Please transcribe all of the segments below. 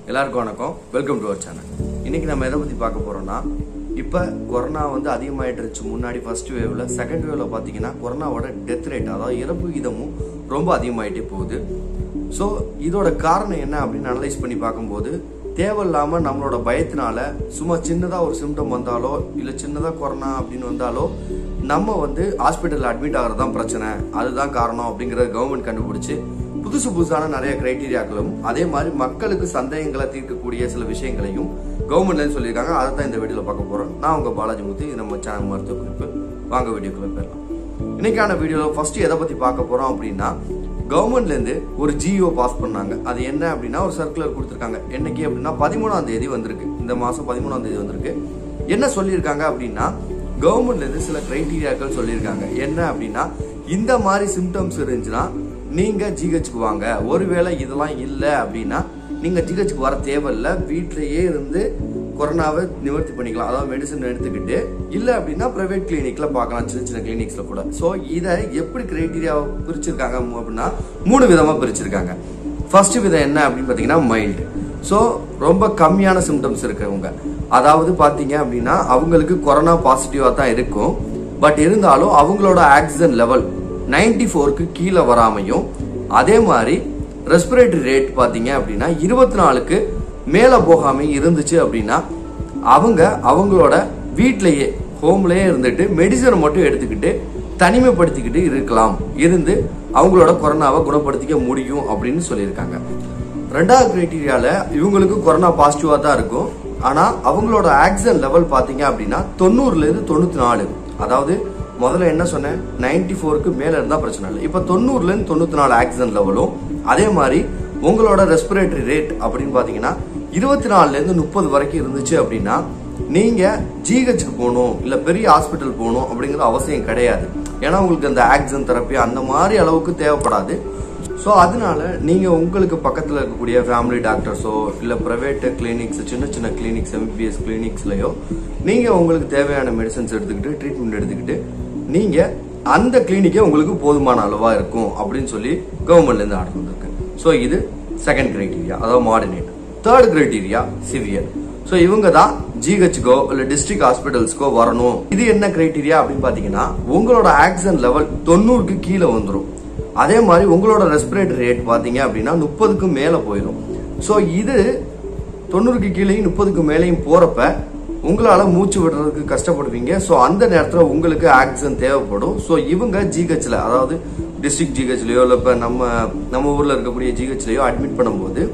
எல்லாருக்கும் வணக்கம் welcome to our channel இன்னைக்கு நம்ம எதை பத்தி பார்க்க போறோம்னா இப்போ கொரோனா வந்து அதிகமாயிட்டு இருந்துச்சு முன்னாடி ஃபர்ஸ்ட் வேவ்ல செகண்ட் வேவ்ல பார்த்தீங்கன்னா கொரோனாவோட டெத் ரேட் அதாவது இறப்பு விகிதமும் ரொம்ப அதிகமாயிட்டே போகுது ஸோ இதோட காரணம் என்ன அப்படின்னு அனலைஸ் பண்ணி பார்க்கும்போது தேவையில்லாம நம்மளோட பயத்தினால சும்மா சின்னதா ஒரு சிம்டம் வந்தாலோ இல்லை சின்னதா கொரோனா அப்படின்னு வந்தாலோ நம்ம வந்து ஹாஸ்பிட்டல் அட்மிட் ஆகிறது தான் பிரச்சனை அதுதான் காரணம் அப்படிங்கறத கவர்மெண்ட் கண்டுபிடிச்சு புதுசு புதுசான நிறைய கிரைட்டீரியாக்களும் அதே மாதிரி மக்களுக்கு சந்தேகங்களை தீர்க்கக்கூடிய சில விஷயங்களையும் கவர்மெண்ட்ல சொல்லியிருக்காங்க அதை தான் இந்த வீடியோல பார்க்க போறோம் நான் உங்க பாலாஜி முத்து இது நம்ம சேனல் மருத்துவ குறிப்பு வாங்க வீடியோக்குள்ள போயிடலாம் இன்னைக்கான வீடியோல ஃபர்ஸ்ட் எதை பத்தி பார்க்க போறோம் அப்படின்னா கவர்மெண்ட்ல இருந்து ஒரு ஜியோ பாஸ் பண்ணாங்க அது என்ன அப்படின்னா ஒரு சர்க்குலர் கொடுத்துருக்காங்க என்னைக்கு அப்படின்னா பதிமூணாம் தேதி வந்திருக்கு இந்த மாசம் பதிமூணாம் தேதி வந்திருக்கு என்ன சொல்லியிருக்காங்க அப்படின்னா கவர்மெண்ட்ல இருந்து சில கிரைட்டீரியாக்கள் சொல்லியிருக்காங்க என்ன அப்படின்னா இந்த மாதிரி சிம்டம்ஸ் இருந்துச்சுன்னா நீங்க ஜிஹெச்க்கு வாங்க ஒருவேளை இதெல்லாம் இல்லை அப்படின்னா நீங்க ஜிஹெச்க்கு வர தேவையில்ல வீட்டிலேயே இருந்து கொரோனாவை நிவர்த்தி பண்ணிக்கலாம் அதாவது மெடிசன் எடுத்துக்கிட்டு இல்ல அப்படின்னா பிரைவேட் கிளினிக்ல பார்க்கலாம் சின்ன சின்ன கிளினிக்ஸ்ல கூட ஸோ இதை எப்படி கிரைட்டீரியா பிரிச்சிருக்காங்க அப்படின்னா மூணு விதமா பிரிச்சிருக்காங்க ஃபர்ஸ்ட் விதம் என்ன அப்படின்னு பார்த்தீங்கன்னா மைல்டு ஸோ ரொம்ப கம்மியான சிம்டம்ஸ் இருக்கவங்க அதாவது பார்த்தீங்க அப்படின்னா அவங்களுக்கு கொரோனா பாசிட்டிவாக தான் இருக்கும் பட் இருந்தாலும் அவங்களோட ஆக்சிஜன் லெவல் நைன்டி ஃபோருக்கு கீழே வராமையும் அதே மாதிரி ரெஸ்பிரேட்டரி ரேட் பார்த்தீங்க அப்படின்னா இருபத்தி நாலுக்கு மேலே போகாம இருந்துச்சு அப்படின்னா அவங்க அவங்களோட வீட்டிலேயே ஹோம்லயே இருந்துட்டு மெடிசனை மட்டும் எடுத்துக்கிட்டு தனிமைப்படுத்திக்கிட்டு இருக்கலாம் இருந்து அவங்களோட கொரோனாவை குணப்படுத்திக்க முடியும் அப்படின்னு சொல்லியிருக்காங்க ரெண்டாவது கிரைட்டீரியால இவங்களுக்கு கொரோனா பாசிட்டிவா தான் இருக்கும் ஆனா அவங்களோட ஆக்சிஜன் லெவல் பாத்தீங்க அப்படின்னா தொண்ணூறுல இருந்து தொண்ணூத்தி நாலு அதாவது முதல்ல என்ன சொன்னேன் நைன்டி ஃபோருக்கு மேல இருந்தா பிரச்சனை இல்லை இப்ப தொண்ணூறுல இருந்து தொண்ணூத்தி நாலு ஆக்சிஜன் லெவலும் அதே மாதிரி உங்களோட ரெஸ்பிரேட்டரி ரேட் அப்படின்னு பாத்தீங்கன்னா இருபத்தி நாலுல இருந்து முப்பது வரைக்கும் இருந்துச்சு அப்படின்னா நீங்க ஜிஹெச்சுக்கு போகணும் இல்ல பெரிய ஹாஸ்பிட்டல் போகணும் அப்படிங்கிற அவசியம் கிடையாது ஏன்னா உங்களுக்கு அந்த ஆக்சிஜன் தெரப்பி அந்த மாதிரி அளவுக்கு தேவைப்படாது ஸோ அதனால நீங்க உங்களுக்கு பக்கத்துல இருக்கக்கூடிய ஃபேமிலி டாக்டர்ஸோ இல்ல பிரைவேட் கிளினிக்ஸ் சின்ன சின்ன கிளினிக்ஸ் எம்பிபிஎஸ் கிளினிக்ஸ்லயோ நீங்க உங்களுக்கு தேவையான மெடிசன்ஸ் எடுத்துக்கிட்டு ட்ரீட்மெண்ட் எடுத்துக்கிட்டு நீங்க அந்த கிளினிக்கே உங்களுக்கு போதுமான அளவா இருக்கும் அப்படின்னு சொல்லி கவர்மெண்ட்ல இருந்து ஆர்டர் வந்திருக்கு ஸோ இது செகண்ட் கிரைட்டீரியா அதாவது moderate third criteria severe so இவங்க தான் ஜிஹெச்கோ இல்ல டிஸ்ட்ரிக்ட் ஹாஸ்பிட்டல்ஸ்க்கோ வரணும் இது என்ன கிரைட்டீரியா அப்படின்னு பாத்தீங்கன்னா உங்களோட ஆக்சிஜன் லெவல் தொண்ணூறுக்கு கீழே வந்துடும் அதே மாதிரி உங்களோட ரெஸ்பிரேட்டரி ரேட் பாத்தீங்க அப்படின்னா முப்பதுக்கு மேல போயிடும் ஸோ இது தொண்ணூறுக்கு கீழேயும் முப்பதுக்கு மேலேயும் போறப்ப உங்களால மூச்சு விடுறதுக்கு கஷ்டப்படுவீங்க ஸோ அந்த நேரத்தில் உங்களுக்கு ஆக்சிஜன் தேவைப்படும் ஸோ இவங்க ஜிஹெச்ல அதாவது டிஸ்ட்ரிக்ட் ஜிஹெச்லயோ இல்லை இப்போ நம்ம நம்ம ஊர்ல இருக்கக்கூடிய ஜிஹெச்லயோ அட்மிட் பண்ணும்போது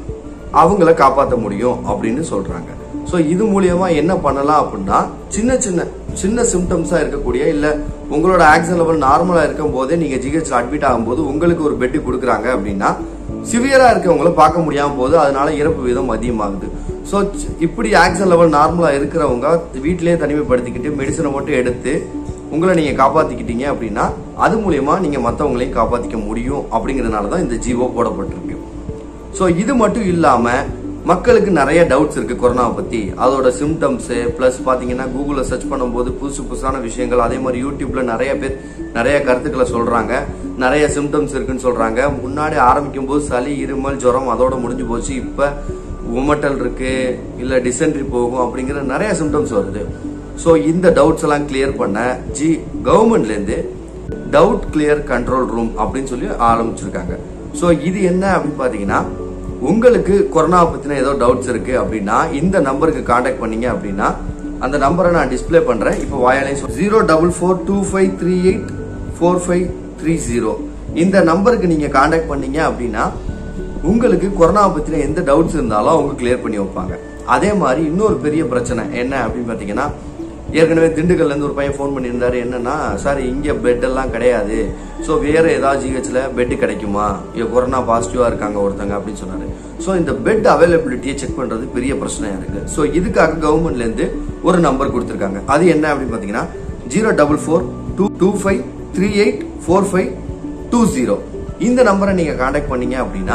அவங்கள காப்பாற்ற முடியும் அப்படின்னு சொல்றாங்க ஸோ இது மூலியமா என்ன பண்ணலாம் அப்படின்னா சின்ன சின்ன சின்ன சிம்டம்ஸா இருக்கக்கூடிய இல்ல உங்களோட ஆக்சிஜன் லெவல் நார்மலா இருக்கும் போதே நீங்க ஜிஹெச்ல அட்மிட் ஆகும்போது உங்களுக்கு ஒரு பெட் கொடுக்குறாங்க அப்படின்னா சிவியரா இருக்கவங்கள பார்க்க முடியாம போது அதனால இறப்பு வீதம் அதிகமாகுது ஸோ இப்படி ஆக்சிஜன் லெவல் நார்மலா இருக்கிறவங்க வீட்டிலேயே தனிமைப்படுத்திக்கிட்டு மெடிசனை மட்டும் எடுத்து உங்களை நீங்க காப்பாத்திக்கிட்டீங்க அப்படின்னா அது மூலியமா நீங்க மற்றவங்களையும் காப்பாத்திக்க முடியும் அப்படிங்கறதுனால தான் இந்த ஜீவோ போடப்பட்டிருக்கு ஸோ இது மட்டும் இல்லாம மக்களுக்கு நிறைய டவுட்ஸ் இருக்கு கொரோனாவை பத்தி அதோட சிம்டம்ஸ் பிளஸ் பாத்தீங்கன்னா கூகுளில் சர்ச் பண்ணும்போது புதுசு புதுசான விஷயங்கள் அதே மாதிரி யூடியூப்ல நிறைய பேர் நிறைய கருத்துக்களை சொல்றாங்க நிறைய சிம்டம்ஸ் இருக்குன்னு சொல்றாங்க முன்னாடி ஆரம்பிக்கும் போது சளி இருமல் ஜுரம் அதோட முடிஞ்சு போச்சு இப்ப உமட்டல் இருக்கு இல்ல டிசென்ட்ரி போகும் அப்படிங்கிற நிறைய சிம்டம்ஸ் வருது ஸோ இந்த டவுட்ஸ் எல்லாம் கிளியர் பண்ண ஜி கவர்மெண்ட்ல இருந்து டவுட் கிளியர் கண்ட்ரோல் ரூம் அப்படின்னு சொல்லி ஆரம்பிச்சிருக்காங்க ஸோ இது என்ன அப்படின்னு பாத்தீங்கன்னா உங்களுக்கு கொரோனா பத்தின ஏதோ டவுட்ஸ் இருக்கு அப்படின்னா இந்த நம்பருக்கு காண்டாக்ட் பண்ணீங்க அப்படின்னா அந்த நம்பரை நான் டிஸ்ப்ளே பண்றேன் இப்போ வாயாலையும் zero double four two five three eight four five three zero இந்த நம்பருக்கு நீங்க காண்டாக்ட் பண்ணீங்க அப்படின்னா உங்களுக்கு கொரோனா பத்தின எந்த டவுட்ஸ் இருந்தாலும் அவங்க கிளியர் பண்ணி வைப்பாங்க அதே மாதிரி இன்னொரு பெரிய பிரச்சனை என்ன அப்படின்னு பாத்தீங்கன்னா ஏற்கனவே திண்டுக்கல்ல இருந்து ஒரு பையன் ஃபோன் பண்ணியிருந்தாரு என்னன்னா சார் இங்க பெட் எல்லாம் கிடையாது ஸோ வேற ஏதாவது ஜிஹெச்ல பெட் கிடைக்குமா இங்க கொரோனா பாசிட்டிவா இருக்காங்க ஒருத்தங்க அப்படின்னு சொன்னாரு ஸோ இந்த பெட் அவைலபிலிட்டியை செக் பண்றது பெரிய பிரச்சனையா இருக்கு ஸோ இதுக்காக கவர்மெண்ட்ல இருந்து ஒரு நம்பர் கொடுத்துருக்காங்க அது என்ன அப்படின்னு பாத்தீங்கன்னா zero double four two two five three eight four five two zero இந்த நம்பரை நீங்க காண்டாக்ட் பண்ணீங்க அப்படின்னா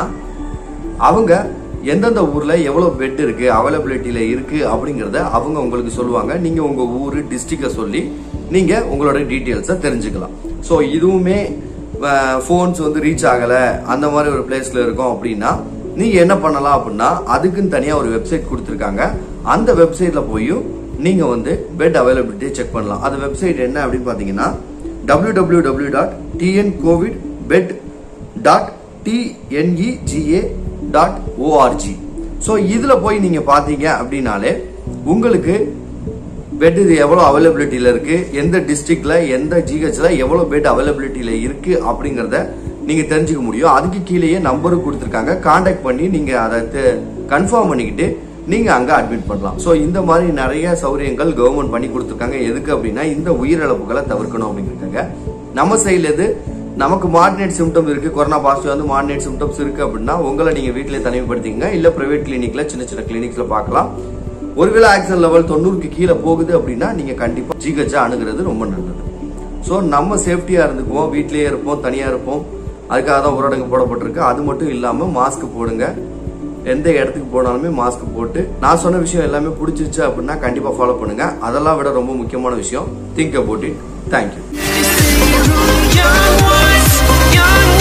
அவங்க எந்தெந்த ஊர்ல எவ்வளவு பெட் இருக்கு அவைலபிலிட்டியில இருக்கு அப்படிங்கறத அவங்க உங்களுக்கு சொல்லுவாங்க நீங்க உங்க ஊரு டிஸ்ட்ரிக்ட சொல்லி நீங்க உங்களோட டீட்டெயில்ஸை தெரிஞ்சுக்கலாம் ஸோ இதுவுமே ஃபோன்ஸ் வந்து ரீச் ஆகல அந்த மாதிரி ஒரு பிளேஸ்ல இருக்கோம் அப்படின்னா நீங்க என்ன பண்ணலாம் அப்படின்னா அதுக்குன்னு தனியா ஒரு வெப்சைட் கொடுத்துருக்காங்க அந்த வெப்சைட்ல போய் நீங்க வந்து பெட் அவைலபிலிட்டியை செக் பண்ணலாம் அந்த வெப்சைட் என்ன அப்படின்னு பாத்தீங்கன்னா W W W dot TN covid bed dot TNEGA dot ORG so இதில் போய் நீங்கள் பார்த்தீங்க அப்படின்னாலே உங்களுக்கு பெட் இது எவ்வளோ அவைலபிலிட்டியில் இருக்கு எந்த டிஸ்ட்ரிக்ட்ல எந்த ஜிஹெச்ல எவ்வளோ பெட் அவைலபிலிட்டியில் இருக்கு அப்படிங்கிறத நீங்க தெரிஞ்சுக்க முடியும் அதுக்கு கீழேயே நம்பரும் கொடுத்துருக்காங்க காண்டாக்ட் பண்ணி நீங்க அதை கன்ஃபார்ம் பண்ணிக்கிட்டு நீங்க அங்க அட்மிட் பண்ணலாம் ஸோ இந்த மாதிரி நிறைய சௌரியங்கள் கவர்மெண்ட் பண்ணி கொடுத்துருக்காங்க எதுக்கு அப்படின்னா இந்த உயிரிழப்புகளை தவிர்க்கணும் அப்படிங்கிறதுக்காக நம்ம சைட்ல இருந்து நமக்கு மார்டினேட் சிம்டம் இருக்கு கொரோனா பாசிட்டிவ் வந்து மார்டினேட் சிம்டம்ஸ் இருக்கு அப்படின்னா உங்களை நீங்க வீட்டிலே தனிமைப்படுத்திங்க இல்ல பிரைவேட் கிளினிக்ல சின்ன சின்ன கிளினிக்ஸ்ல பார்க்கலாம் ஒருவேளை ஆக்சிஜன் லெவல் தொண்ணூறுக்கு கீழே போகுது அப்படின்னா நீங்க கண்டிப்பா ஜிஹெச்சா அணுகிறது ரொம்ப நல்லது ஸோ நம்ம சேஃப்டியா இருந்துக்குவோம் வீட்லயே இருப்போம் தனியா இருப்போம் அதுக்காக தான் ஊரடங்கு போடப்பட்டிருக்கு அது மட்டும் இல்லாம மாஸ்க் போடுங்க எந்த இடத்துக்கு போனாலுமே மாஸ்க் போட்டு நான் சொன்ன விஷயம் எல்லாமே பிடிச்சிருச்சு அப்படின்னா கண்டிப்பா ஃபாலோ பண்ணுங்க அதெல்லாம் விட ரொம்ப முக்கியமான விஷயம் think about it thank you Young ones, young